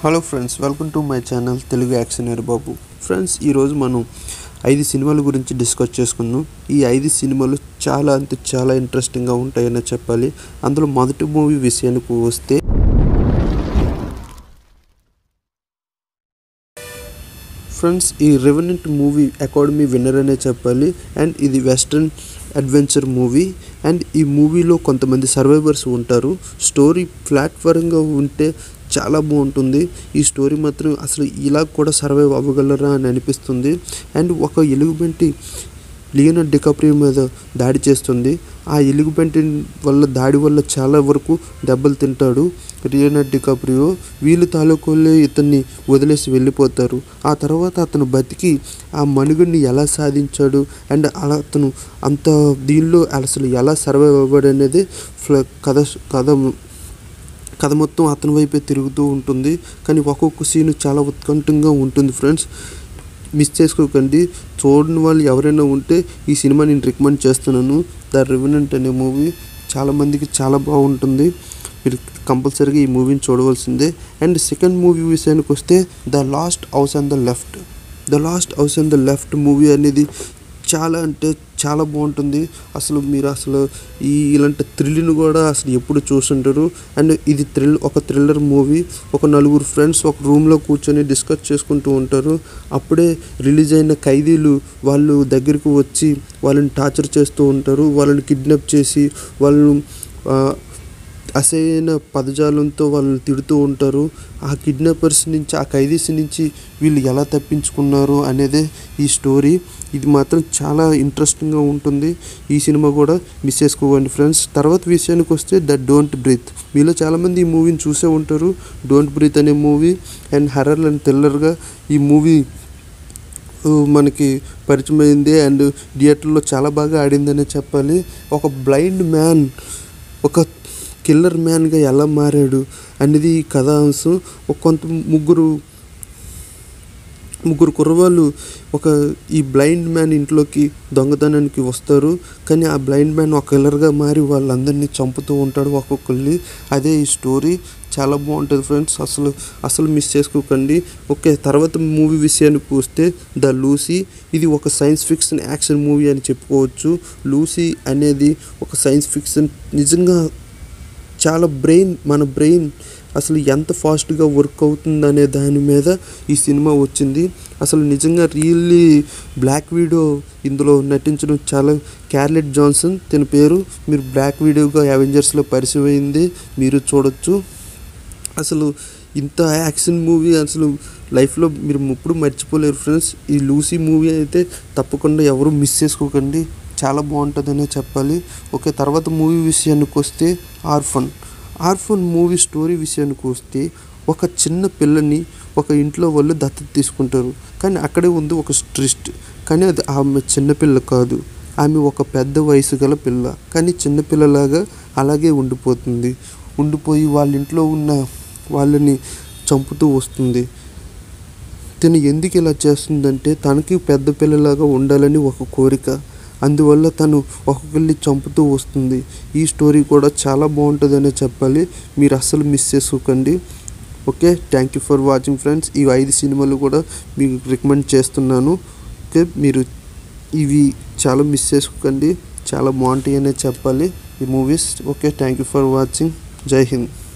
hello friends welcome to my channel Telugu action Babu friends ఈరోజు మనం ఐదు సినిమాల గురించి డిస్కస్ చేసుకుందాం ఈ ఐదు సినిమాలు చాలా అంటే చాలా ఇంట్రెస్టింగ్గా ఉంటాయని చెప్పాలి అందులో మొదటి మూవీ విషయానికి వస్తే ఫ్రెండ్స్ ఈ రెవెనెంట్ మూవీ అకాడమీ విన్నర్ అనే చెప్పాలి అండ్ ఇది వెస్ట్రన్ అడ్వెంచర్ మూవీ అండ్ ఈ మూవీలో కొంతమంది సర్వైవర్స్ ఉంటారు స్టోరీ ప్లాట్ఫారంగా ఉంటే చాలా బాగుంటుంది ఈ స్టోరీ మాత్రం అసలు ఇలా కూడా సర్వైవ్ అవ్వగలరా అని అనిపిస్తుంది అండ్ ఒక ఎలుగుబంటి లియోనో డికాప్రియో మీద దాడి చేస్తుంది ఆ ఎలుగుబంటి వల్ల దాడి వల్ల చాలా వరకు దెబ్బలు తింటాడు లియోనో డికాప్రియో వీళ్ళు తాలూకులే ఇతన్ని వదిలేసి వెళ్ళిపోతారు ఆ తర్వాత అతను బతికి ఆ మనుగుడిని ఎలా సాధించాడు అండ్ అలా అతను అంత దీనిలో అసలు ఎలా సర్వైవ్ అవ్వడు అనేది ఫ్ల- కథ కథ కథ మొత్తం అతని వైపే తిరుగుతూ ఉంటుంది కానీ ఒక్కొక్క సీన్ చాలా ఉత్కంఠంగా ఉంటుంది ఫ్రెండ్స్ మిస్ చేసుకోకండి చూడని వాళ్ళు ఎవరైనా ఉంటే ఈ సినిమా నేను రికమెండ్ చేస్తున్నాను ద రెవెనెంట్ అనే మూవీ చాలామందికి చాలా బాగుంటుంది మీరు కంపల్సరీగా ఈ మూవీని చూడవలసిందే అండ్ సెకండ్ మూవీ విషయానికి వస్తే the last house on the left the last house on the left movie అనేది చాలా అంటే చాలా బాగుంటుంది అసలు మీరు అసలు ఈ ఇలాంటి థ్రిల్ని కూడా అసలు ఎప్పుడు చూస్తుంటారు అండ్ ఇది థ్రిల్ ఒక థ్రిల్లర్ మూవీ ఒక నలుగురు ఫ్రెండ్స్ ఒక రూమ్లో కూర్చొని డిస్కస్ చేసుకుంటూ ఉంటారు అప్పుడే రిలీజ్ అయిన ఖైదీలు వాళ్ళు దగ్గరికి వచ్చి వాళ్ళని టార్చర్ చేస్తూ ఉంటారు వాళ్ళని కిడ్నాప్ చేసి వాళ్ళను ఆ, అసహ్యమైన పదజాలంతో వాళ్ళని తిడుతూ ఉంటారు ఆ కిడ్నాపర్స్ నుంచి ఆ ఖైదీస్ నుంచి వీళ్ళు ఎలా తప్పించుకున్నారు అనేదే ఈ స్టోరీ ఇది మాత్రం చాలా ఇంట్రెస్టింగ్గా ఉంటుంది ఈ సినిమా కూడా మిస్ చేసుకోకండి ఫ్రెండ్స్ తర్వాత విషయానికి వస్తే ద డోంట్ బ్రీత్ మీలో చాలామంది ఈ మూవీని చూసే ఉంటారు డోంట్ బ్రీత్ అనే మూవీ అండ్ హర్రర్ అండ్ థ్రిల్లర్గా ఈ మూవీ మనకి పరిచయం అయింది అండ్ థియేటర్లో చాలా బాగా ఆడిందనే చెప్పాలి ఒక బ్లైండ్ మ్యాన్ ఒక కిల్లర్ మ్యాన్గా ఎలా మారాడు అనేది ఈ కథాంశం ఒక కొంత ముగ్గురు ముగ్గురు కుర్రవాళ్ళు ఒక ఈ బ్లైండ్ మ్యాన్ ఇంట్లోకి దొంగతనానికి వస్తారు కానీ ఆ బ్లైండ్ మ్యాన్ ఒక కిల్లర్గా మారి వాళ్ళందరినీ చంపుతూ ఉంటాడు ఒక్కొక్కరిని అదే ఈ స్టోరీ చాలా బాగుంటుంది ఫ్రెండ్స్ అసలు అసలు మిస్ చేసుకోకండి ఓకే తర్వాత మూవీ విషయానికి వస్తే ద లూసీ ఇది ఒక సైన్స్ ఫిక్షన్ యాక్షన్ మూవీ అని చెప్పుకోవచ్చు లూసీ అనేది ఒక సైన్స్ ఫిక్షన్ నిజంగా చాలా బ్రెయిన్ మన బ్రెయిన్ అసలు ఎంత ఫాస్ట్గా వర్క్ అవుతుంది అనే దాని మీద ఈ సినిమా వచ్చింది అసలు నిజంగా రియల్లీ బ్లాక్ వీడియో ఇందులో నటించడం చాలా క్యార్లెట్ జాన్సన్ తన పేరు మీరు బ్లాక్ వీడియోగా అవెంజర్స్లో పరిచయం అయింది మీరు చూడొచ్చు అసలు ఇంత యాక్షన్ మూవీ అసలు లైఫ్లో మీరు ఎప్పుడు మర్చిపోలేరు ఫ్రెండ్స్ ఈ లూసీ మూవీ అయితే తప్పకుండా ఎవరు మిస్ చేసుకోకండి చాలా బాగుంటుందనే చెప్పాలి ఓకే తర్వాత మూవీ విషయానికి వస్తే ఆర్ఫన్ ఆర్ఫన్ మూవీ స్టోరీ విషయానికి వస్తే ఒక చిన్న పిల్లని ఒక ఇంట్లో వాళ్ళు దత్తత తీసుకుంటారు కానీ అక్కడే ఉంది ఒక స్ట్రిస్ట్ కానీ అది ఆమె చిన్నపిల్ల కాదు ఆమె ఒక పెద్ద వయసు గల పిల్ల కానీ చిన్నపిల్లలాగా అలాగే ఉండిపోతుంది ఉండిపోయి వాళ్ళ ఇంట్లో ఉన్న వాళ్ళని చంపుతూ వస్తుంది తను ఎందుకు ఇలా చేస్తుందంటే తనకి పెద్ద పిల్లలాగా ఉండాలని ఒక కోరిక అందువల్ల తను ఒక్కొక్కరిని చంపుతూ వస్తుంది ఈ స్టోరీ కూడా చాలా బాగుంటుందనే చెప్పాలి మీరు అస్సలు మిస్ చేసుకోకండి okay thank you for watching friends ఈ ఐదు సినిమాలు కూడా మీకు రికమెండ్ చేస్తున్నాను ఓకే మీరు ఇవి చాలా మిస్ చేసుకోకండి చాలా బాగుంటాయి అనే చెప్పాలి ఈ movies okay thank you for watching Jai Hind